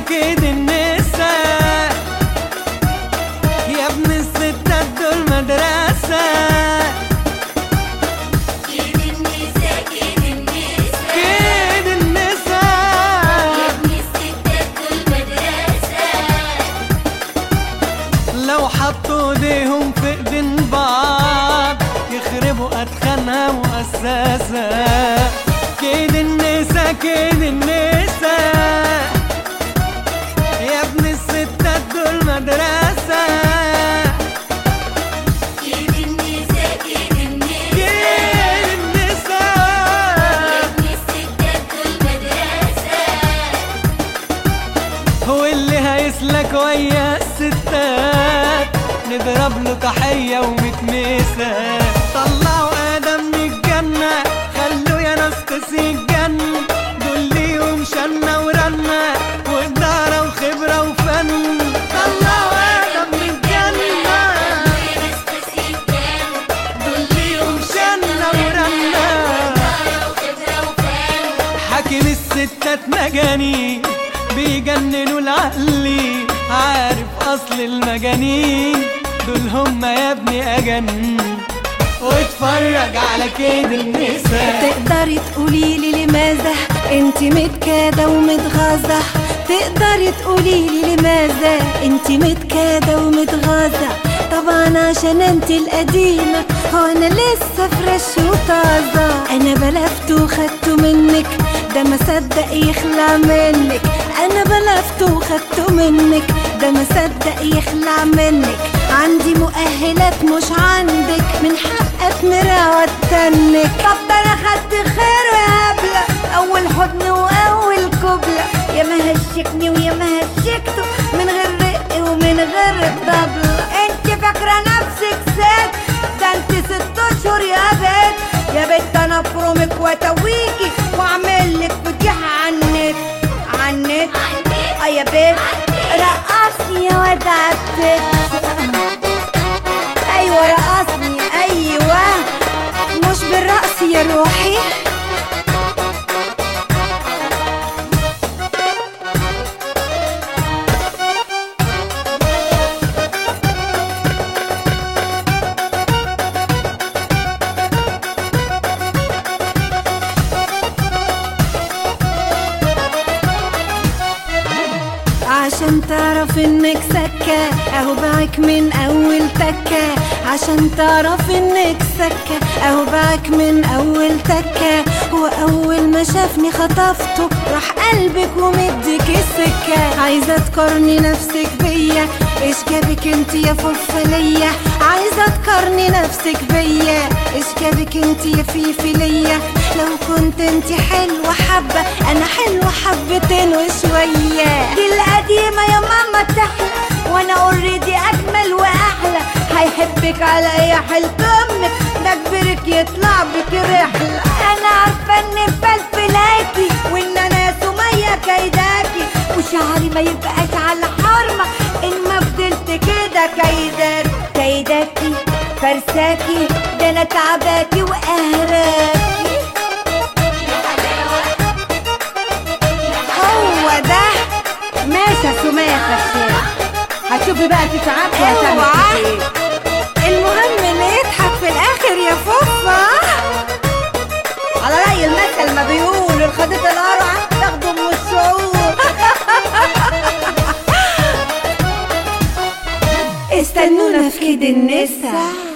كيد النساء يا ابن الستات دول مدرسة كيد النساء كيد النساء كيد النساء يا ابن الستات دول مدرسة لو حطوا ايديهم في ايدين بعض يخربوا اتخانها مؤسسة كيد النسا كيد النسا يا ابن الستات دول مدرسة كيد النساء كيد النساء كيد النسا يا ابن الستات دول مدرسة هو اللي هيسلك ويا الستات نضرب له تحية ومتمسة طلعوا آدم من الجنة خلوا يا ناس تسيج جنة دول ليهم شنة ورنة وإدارة وخبرة وفن طلعوا آدم من الجنة يا ناس تسيبان دول ليهم شنة ورنة طايرة وخبرة وفن حاكم الستات مجانين بيجننوا العقلي عارف اصل المجانين دول هم يا ابني اجن واتفرج على كيد النساء تقدري تقولي لي لماذا انت متكادة ومتغاظة تقدري تقولي لي لماذا انت متكادة ومتغاظة طبعا عشان انت القديمة هو انا لسه فريش وطازة انا بلفت وخدته منك ده ما صدق يخلع منك انا بلفت وخدته منك ده ما صدق يخلع منك عندي مؤهلات مش عندك من حقك مراوة تنك طب ده انا خدت خير يا هبلة اول حضن واول كبلة يا ما هشكني ويا ما هشكته من غير رق ومن غير الطبلة انت فاكرة نفسك ست ده انت ست اشهر يا بنت يا بنت انا افرمك واتويكي واعمل لك فضيحة عنك عنك اه يا بنت رقصني يا واد عبد ايوه رقصني ايوه مش بالرقص يا روحي عشان تعرف انك سكة اهو باعك من اول تكة عشان تعرف انك سكة اهو باعك من اول تكة هو اول ما شافني خطفته راح قلبك ومدك السكة عايزة تقارني نفسك بيا ايش جابك انت يا فرفلية عايزة تقارني نفسك بيا ايش جابك انت يا فيفي ليا لو كنت انت حلوة حبة انا حلوة حبتين وشوية دي القديمة يا ماما تحلى وانا اوريدي اجمل واحلى هيحبك على اي حلت امك ده كبرك يطلع بك رحلة انا عارفة ان فلفلاكي وان انا سمية كيداكي وشعري ما يبقاش على حرمة ان ما فضلت كده كيداك كيداكي فرساكي ده انا تعباكي وقهراكي هو ده ماشي يا سمية خشاش هتشوفي بقى تتعبي هتعملي اوعى ايه المهم اللي يضحك في الاخر يا فوفا على رأي المثل ما بيقول الخديت القرعة تاخده من الشعور استنونا في كيد النسا